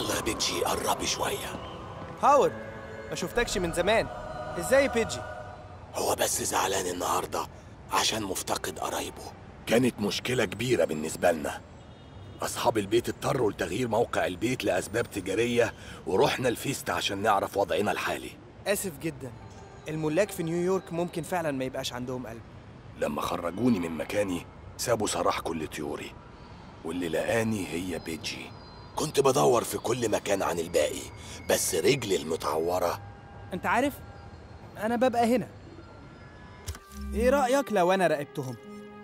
يلا يا بيجي قربي شوية هاورد ما شفتكش من زمان ازاي بيجي هو بس زعلان النهاردة عشان مفتقد قرايبه كانت مشكلة كبيرة بالنسبة لنا أصحاب البيت اضطروا لتغيير موقع البيت لأسباب تجارية ورحنا الفيست عشان نعرف وضعنا الحالي اسف جدا الملاك في نيويورك ممكن فعلا ما يبقاش عندهم قلب لما خرجوني من مكاني سابوا سراح كل طيوري واللي لقاني هي بيجي كنت بدور في كل مكان عن الباقي بس رجلي المتعورة انت عارف انا ببقى هنا ايه رايك لو انا راقبتهم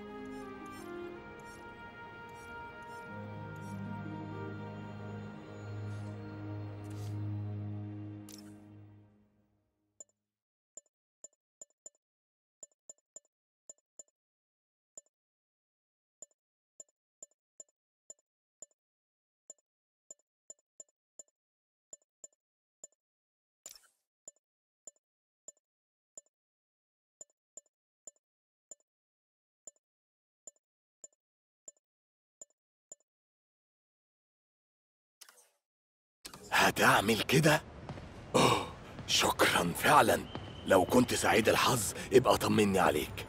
هتعمل كده؟ أوه شكرا فعلا لو كنت سعيد الحظ ابقى طمني عليك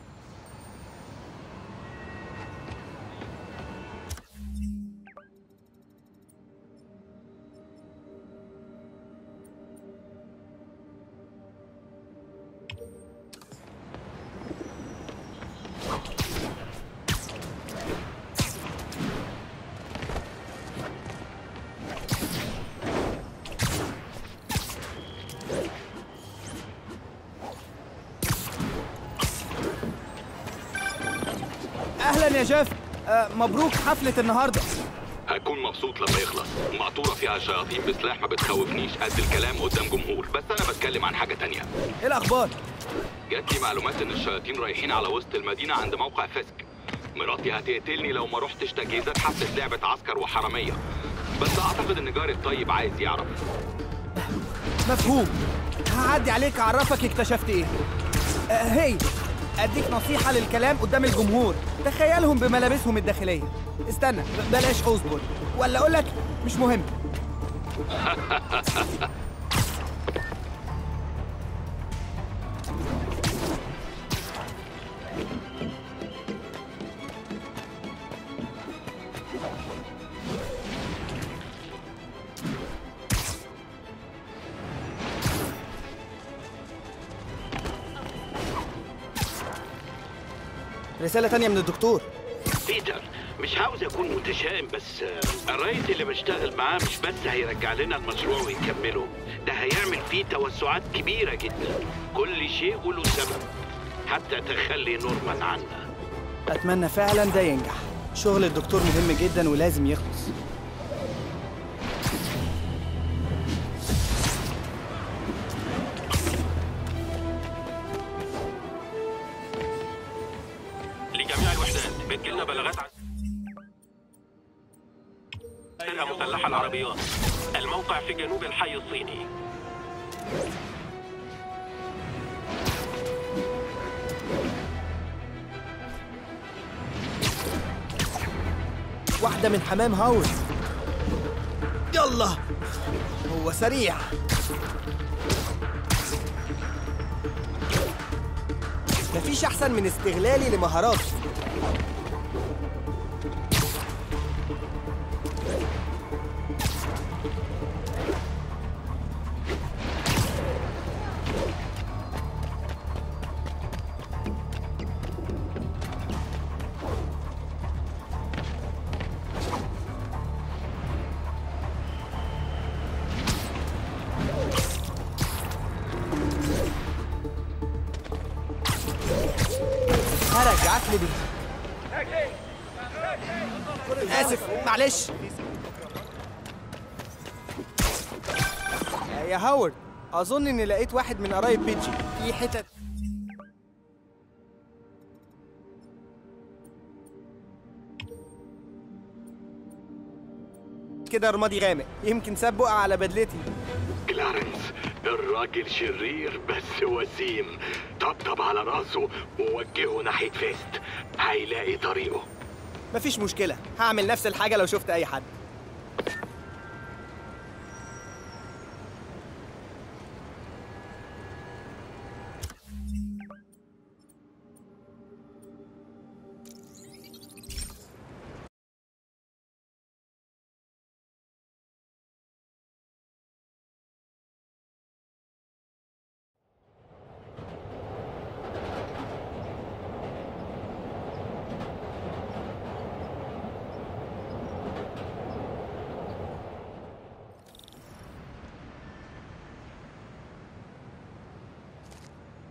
اهلا يا جيف آه مبروك حفله النهارده هكون مبسوط لما يخلص مقطورة فيها شياطين بسلاح ما بتخوفنيش قد الكلام قدام جمهور بس أنا بتكلم عن حاجة تانية ايه الاخبار جات لي معلومات إن الشياطين رايحين على وسط المدينة عند موقع فسك مراتي هتقتلني لو ما رحتش تجهيزات حفلة لعبة عسكر وحرامية بس أعتقد إن جاري الطيب عايز يعرف مفهوم هعدي عليك اعرفك اكتشفت ايه آه هي اديك نصيحة للكلام قدام الجمهور تخيلهم بملابسهم الداخلية استنى ب- بلاش اصبر ولا اقولك مش مهم رسالة تانية من الدكتور بيتر مش عاوز اكون متشائم بس آه، الرئيس اللي بشتغل معاه مش بس هيرجع لنا المشروع ويكمله ده هيعمل فيه توسعات كبيرة جدا كل شيء وله سبب حتى تخلي نورمان عنا اتمنى فعلا ده ينجح شغل الدكتور مهم جدا ولازم يخلص لجميع الوحدات بتجيلنا بلاغات عن فرقة مسلحة العربيات الموقع في جنوب الحي الصيني واحدة من حمام هاوس يلا هو سريع مفيش أحسن من استغلالي لمهاراتي هرجعك لي دي آسف معلش يا هاورد أظن إني لقيت واحد من قرايب بيجي في حتت كده رمادي غامق يمكن ساب بقع على بدلتي كلارنس الراجل شرير بس وسيم طبطب على راسه ووجهه ناحية فيست هيلاقي طريقه مفيش مشكلة هعمل نفس الحاجة لو شفت أي حد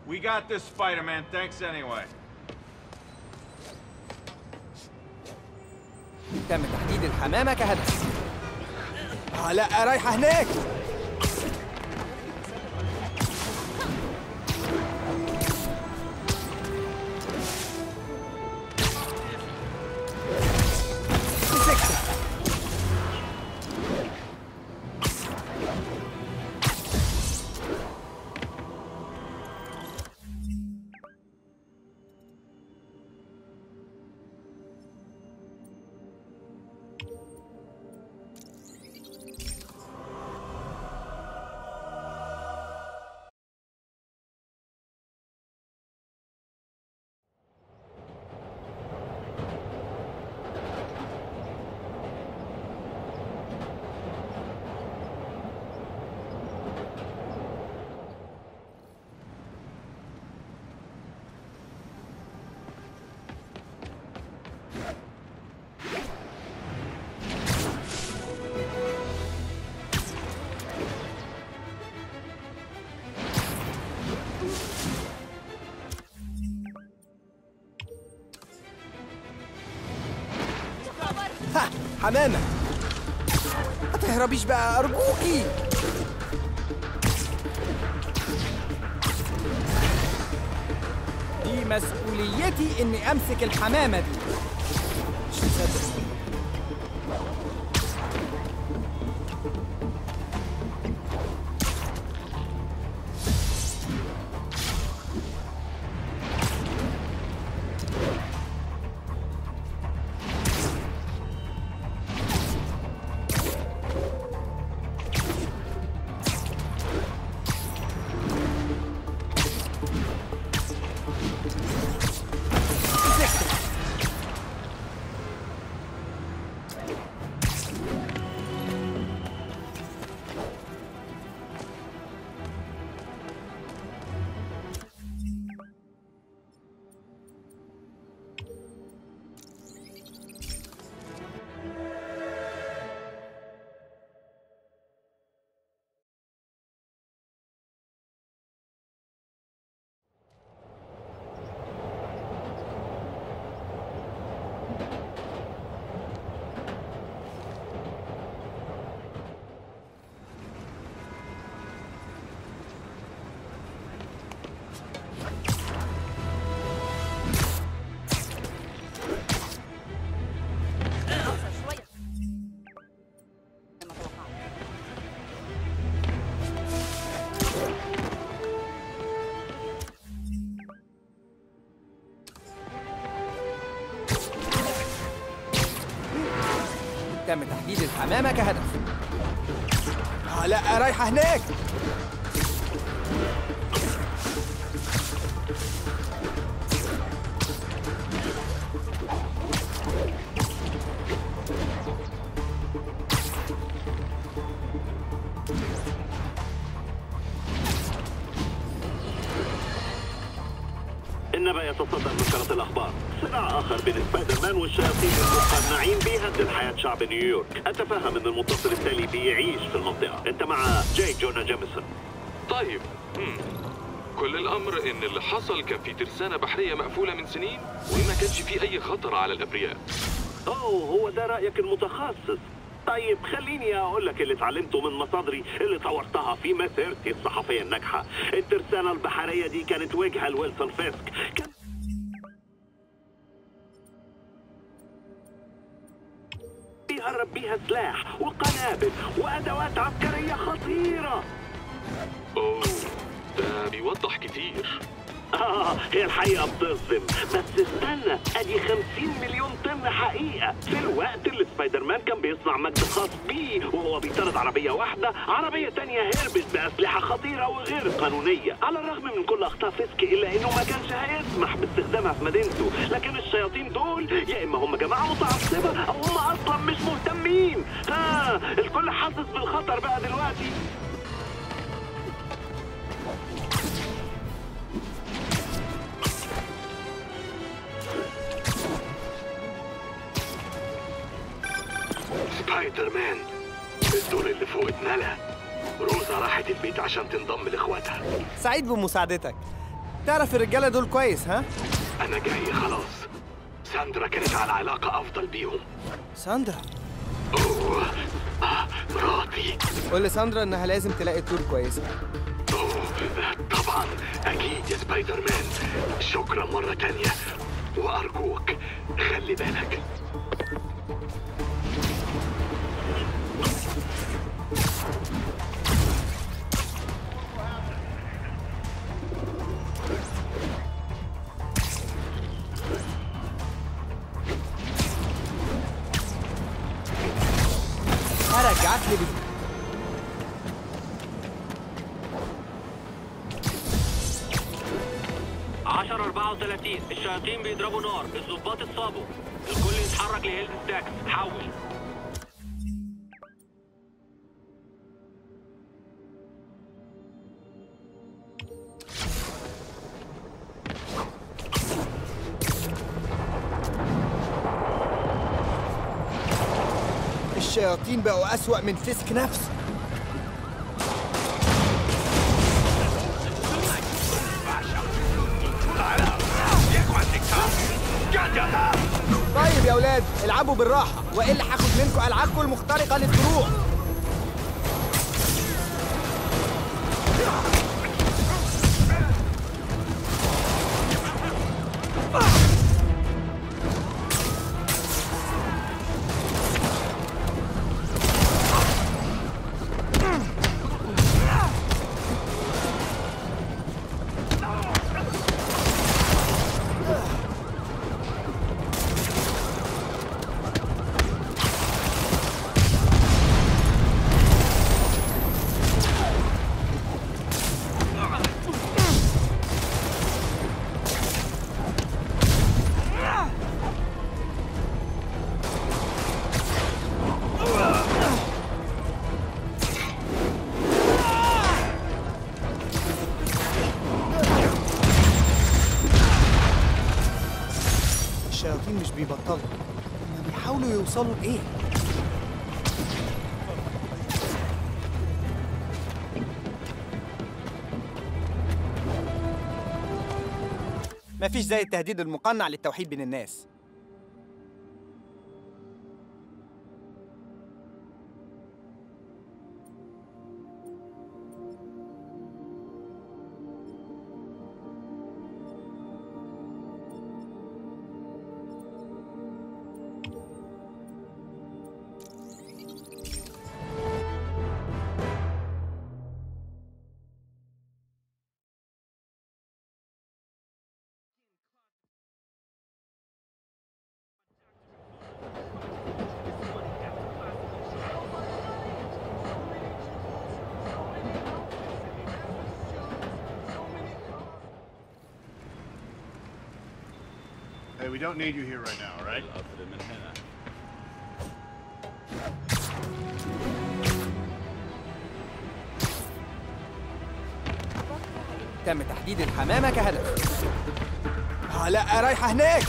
We got this, Spider-Man. Thanks anyway. تم تحديد الحمامة كهدف آه لا رايحة هناك مسكتها ها حمامة ما تهربيش بقى أرجوكي دي مسؤوليتي إني أمسك الحمامة دي مش مصدق تم تحديد الحمامة كهدف آه لا رايحة هناك إنما يتصدر نشرة الأخبار صراع آخر بين سبايدر مان والشياطين المقنعين بيهدد حياة شعب نيويورك أتفهم أن المتصل التالي بيعيش في المنطقة أنت مع جاي جونا جيمسون طيب مم. كل الأمر إن اللي حصل كان في ترسانة بحرية مقفولة من سنين وما كانش فيه أي خطر على الأبرياء أوه هو ده رأيك المتخصص طيب خليني أقول لك اللي اتعلمته من مصادري اللي طورتها في مسيرتي الصحفية الناجحة الترسانة البحرية دي كانت وجهة لويلسون فيسك كان بيهرب بيها سلاح وقنابل وأدوات عسكرية خطيرة أوه ده بيوضح كتير آه هي الحقيقة بتصدم بس استنى أدي 50 مليون طن حقيقة في الوقت اللي سبايدر مان كان بيصنع مجد خاص بيه وهو بيطارد عربية واحدة عربية تانية هربت بأسلحة خطيرة وغير قانونية على الرغم من كل أخطاء فيسك إلا إنه ما كانش هيسمح باستخدامها في مدينته لكن الشياطين دول يا إما هم جماعة متعصبة أو هم أصلا مش مهتمين ها الكل حاسس بالخطر بقى دلوقتي سبايدر مان الدور اللي فوق اتملى روزا راحت البيت عشان تنضم لاخواتها سعيد بمساعدتك تعرف الرجاله دول كويس ها انا جاي خلاص ساندرا كانت على علاقة افضل بيهم ساندرا اوه آه مراتي قول لساندرا انها لازم تلاقي تور كويسه اوه طبعا اكيد يا سبايدر مان شكرا مرة تانية وارجوك خلي بالك رجعت لي بيه عشرة أربعة وثلاثين الشياطين بيضربوا نار الضباط اتصابوا الكل يتحرك لهيلز تاكس حول الشياطين بقوا اسوأ من فيسك نفسه طيب يا ولاد العبوا بالراحه والا هاخد منكم العابكم المخترقه للدروع الشياطين مش بيبطلوا هما بيحاولوا يوصلوا لايه مفيش زي التهديد المقنع للتوحيد بين الناس Hey, we don't need you here right now, all right? تم تحديد الحمامة كهدف آه لا رايحة هناك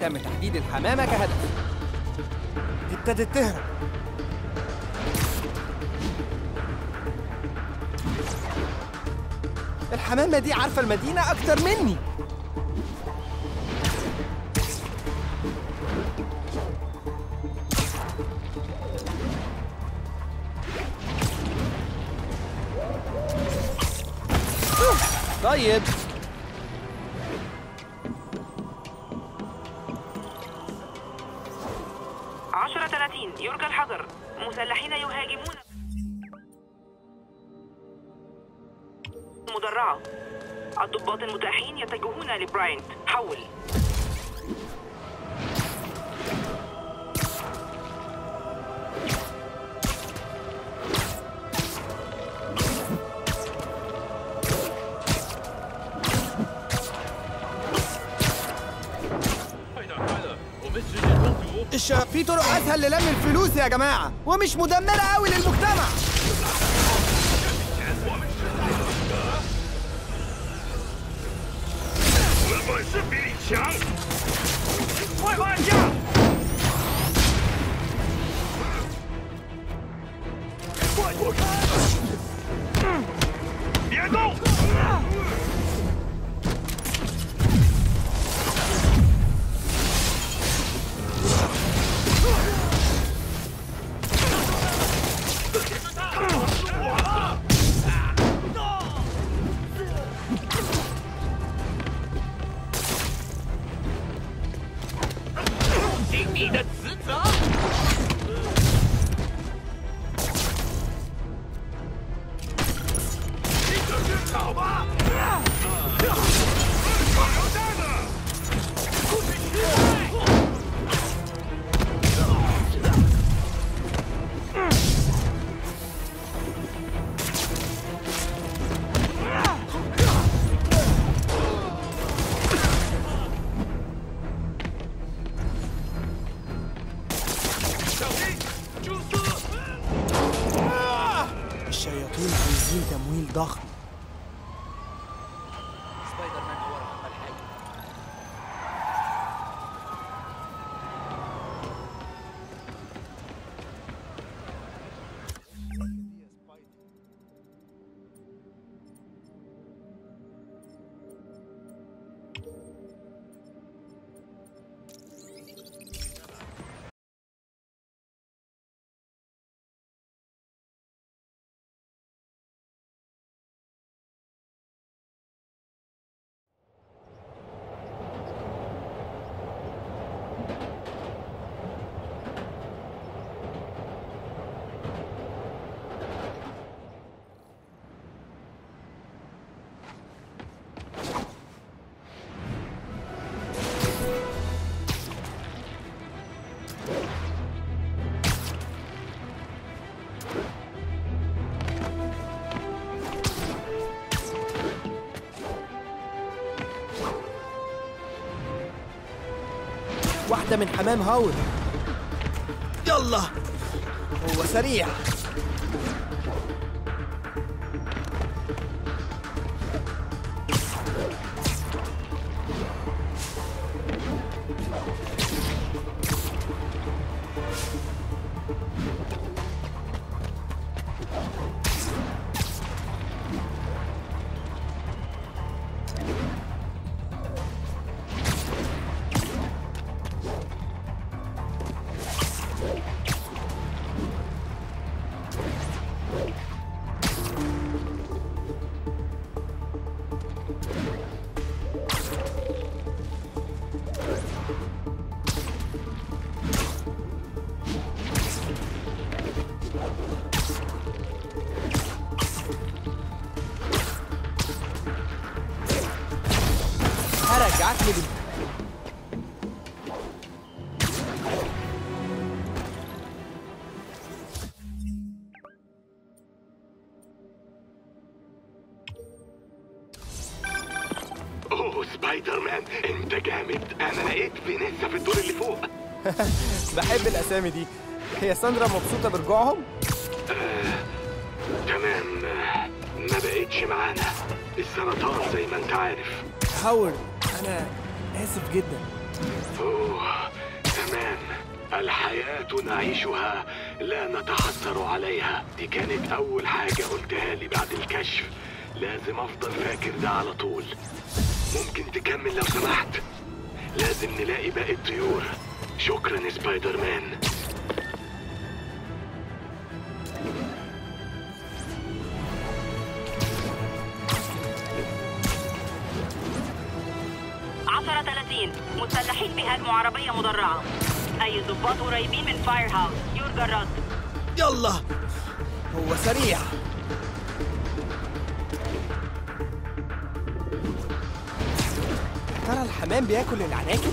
تم تحديد الحمامة كهدف دي ابتدت تهرب الحمامة دي عارفة المدينة أكتر مني طيب عشرة ثلاثين يرجى الحذر مسلحين يهاجمون مدرعة الضباط المتاحين يتجهون لبراينت حول الش... في طرق اسهل للم الفلوس يا جماعه ومش مدمره قوي للمجتمع الشياطين عايزين تمويل ضخم واحدة من حمام هاور يلا هو سريع هرجعك لي بنت اوه سبايدر مان انت جامد انا لقيت فينيسا في الدور اللي فوق بحب الاسامي دي هي ساندرا مبسوطة برجوعهم تمام آه، ما بقتش معانا السرطان زي ما انت عارف هاورد انا اسف جدا أوه تمام الحياة نعيشها لا نتحسر عليها دي كانت أول حاجة قلتها لي بعد الكشف لازم أفضل فاكر ده على طول ممكن تكمل لو سمحت لازم نلاقي باقي الطيور شكرا سبايدر مان عشرة 30 مسلحين بيهاجموا عربية مدرعة أي ضباط قريبين من فاير هاوس يرجى الرد يلا هو سريع ترى الحمام بياكل العناكب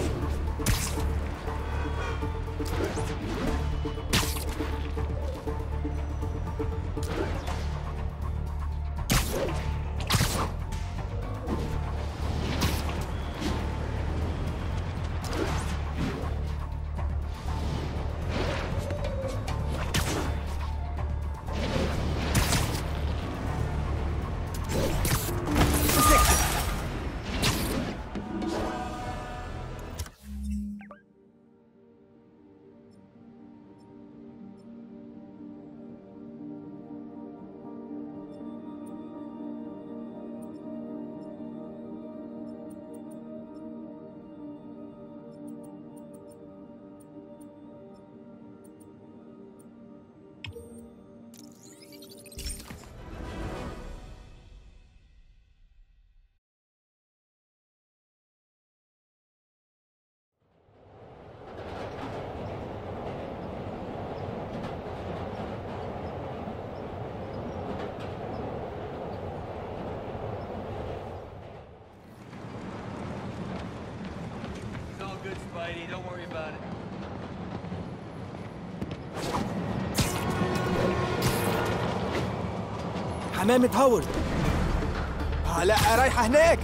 It's all good, Spidey. Don't worry about it. حمامة هاورد آه لا رايحة هناك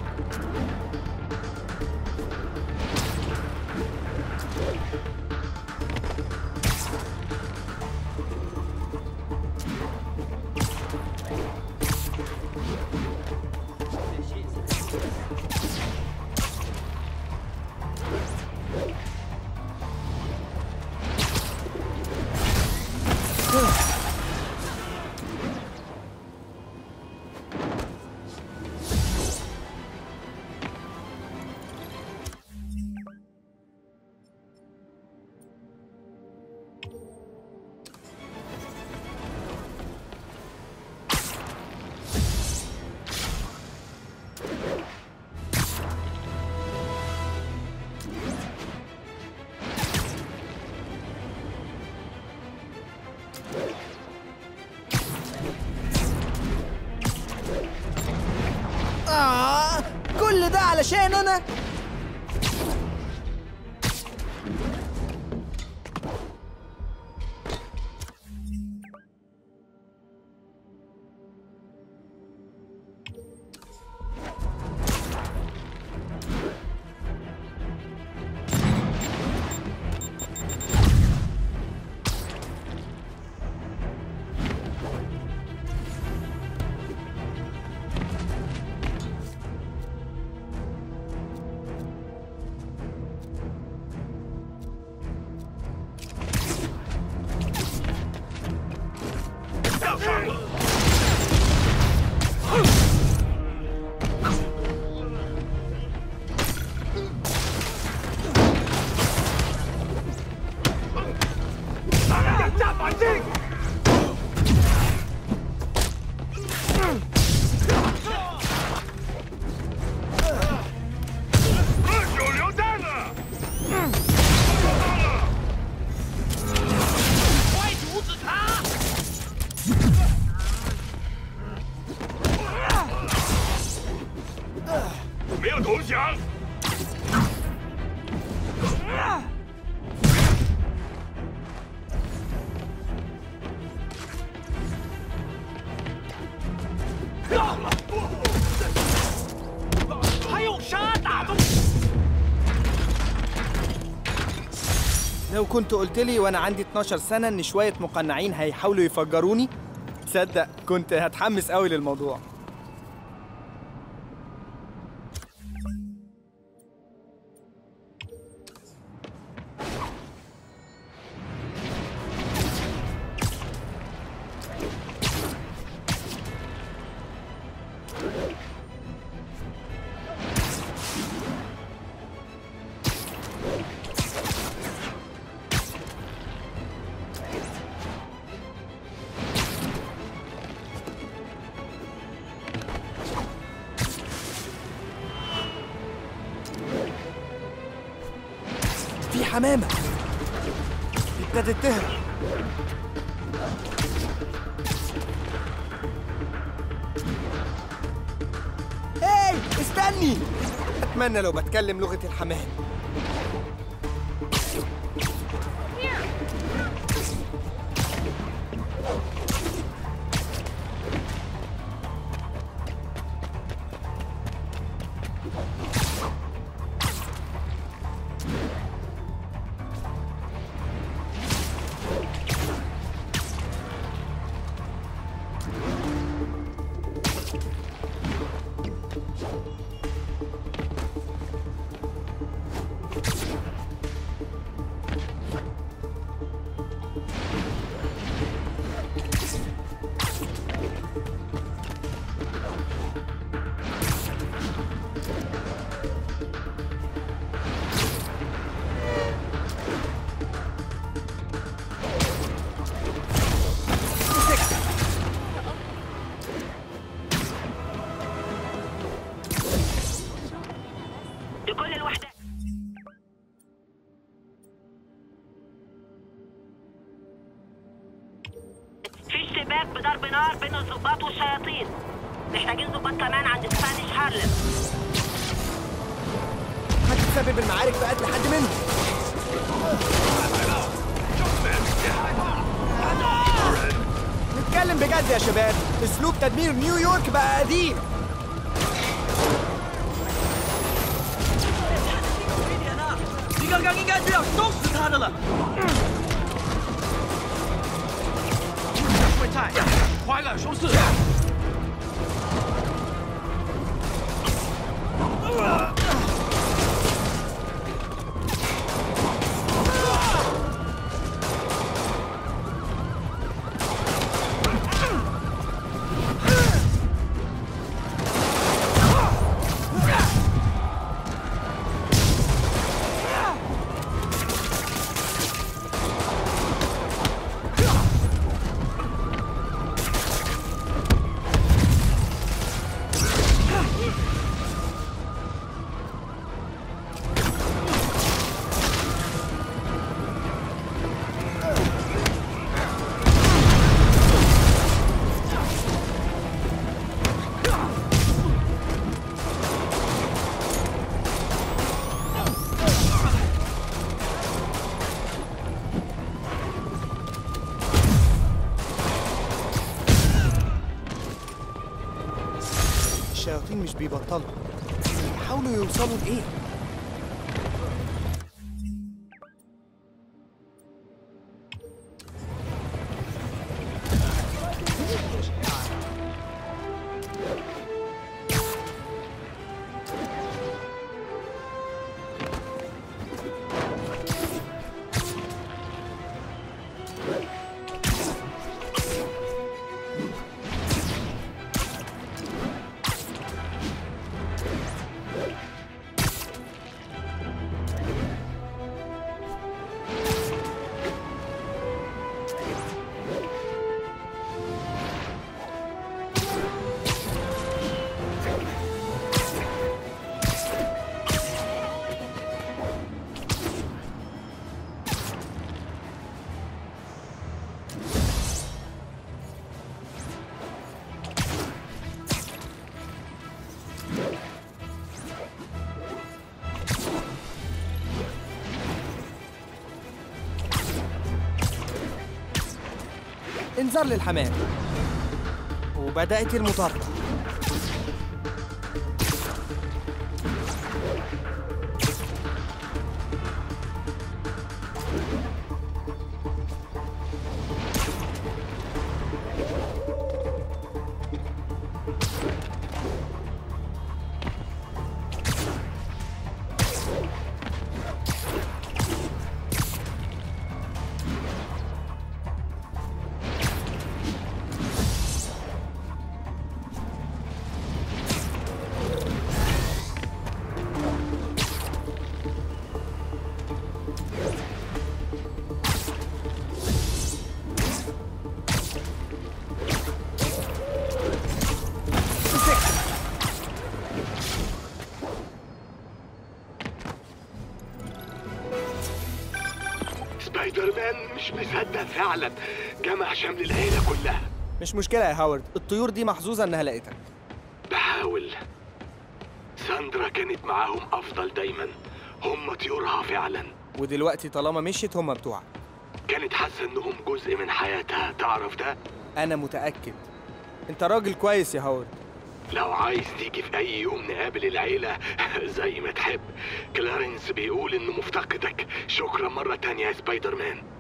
آه كل ده علشان أنا لو كنت قلت لي وانا عندي 12 سنة ان شوية مقنعين هيحاولوا يفجروني تصدق كنت هتحمس قوي للموضوع الحمامة ابتدت تهرب هاي استني اتمنى لو بتكلم لغة الحمام لكل الوحدات في اشتباك بضرب نار بين الضباط والشياطين محتاجين ضباط كمان عند سبانيش هارلم هتسبب المعارك في قتل حد منهم نتكلم بجد يا شباب اسلوب تدمير نيويورك بقى قديم 你刚刚应该是要收拾他的了。会菜，快点收拾。 الشياطين مش بيبطلوا يحاولوا يوصلوا لايه انذار للحمام وبدأت المطاردة مان مش مصدق فعلا جمع شمل العيلة كلها مش مشكله يا هاورد الطيور دي محظوظه انها لقيتك بحاول ساندرا كانت معاهم أفضل دايما هم طيورها فعلا ودلوقتي طالما مشيت هم بتوعك كانت حاسة إنهم جزء من حياتها تعرف ده؟ انا متاكد انت راجل كويس يا هاورد لو عايز تيجي في أي يوم نقابل العيلة زي ما تحب كلارنس بيقول إنه مفتقدك شكرا مرة تانية يا سبايدر مان